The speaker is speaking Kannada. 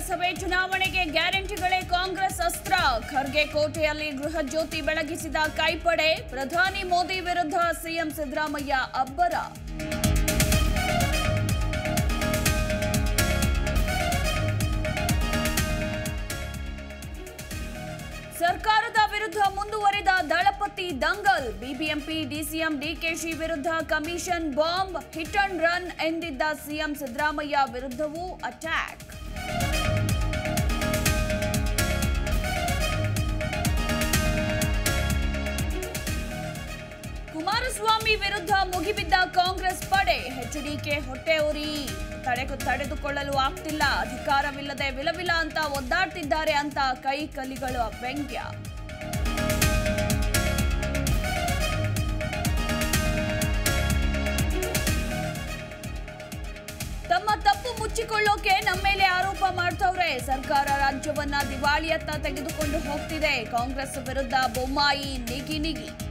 ವಿಧಾನಸಭೆ ಚುನಾವಣೆಗೆ ಗ್ಯಾರಂಟಿಗಳೇ ಕಾಂಗ್ರೆಸ್ ಅಸ್ತ್ರ ಖರ್ಗೆ ಕೋಟೆಯಲ್ಲಿ ಗೃಹ ಜ್ಯೋತಿ ಬೆಳಗಿಸಿದ ಕೈಪಡೆ ಪ್ರಧಾನಿ ಮೋದಿ ವಿರುದ್ಧ ಸಿಎಂ ಸಿದ್ದರಾಮಯ್ಯ ಅಬ್ಬರ ಸರ್ಕಾರದ ವಿರುದ್ಧ ಮುಂದುವರಿದ ದಳಪತಿ ದಂಗಲ್ ಬಿಬಿಎಂಪಿ ಡಿಸಿಎಂ ಡಿಕೆಶಿ ವಿರುದ್ಧ commission bomb hit and run ಎಂದಿದ್ದ ಸಿಎಂ ಸಿದ್ದರಾಮಯ್ಯ ವಿರುದ್ಧವೂ ಅಟ್ಯಾಕ್ ಕುಮಾರಸ್ವಾಮಿ ವಿರುದ್ಧ ಮುಗಿಬಿದ್ದ ಕಾಂಗ್ರೆಸ್ ಪಡೆ ಎಚ್ಡಿಕೆ ಹೊಟ್ಟೆ ಉರಿ ತಡೆದು ತಡೆದುಕೊಳ್ಳಲು ಆಗ್ತಿಲ್ಲ ಅಧಿಕಾರವಿಲ್ಲದೆ ವಿಲವಿಲ ಅಂತ ಒದ್ದಾಡ್ತಿದ್ದಾರೆ ಅಂತ ಕೈ ಕಲಿಗಳ ವ್ಯಂಗ್ಯ ತಮ್ಮ ತಪ್ಪು ಮುಚ್ಚಿಕೊಳ್ಳೋಕೆ ನಮ್ಮ ಮೇಲೆ ಆರೋಪ ಮಾಡ್ತವ್ರೆ ಸರ್ಕಾರ ರಾಜ್ಯವನ್ನ ದಿವಾಳಿಯತ್ತ ತೆಗೆದುಕೊಂಡು ಹೋಗ್ತಿದೆ ಕಾಂಗ್ರೆಸ್ ವಿರುದ್ಧ ಬೊಮ್ಮಾಯಿ ನಿಗಿ ನಿಗಿ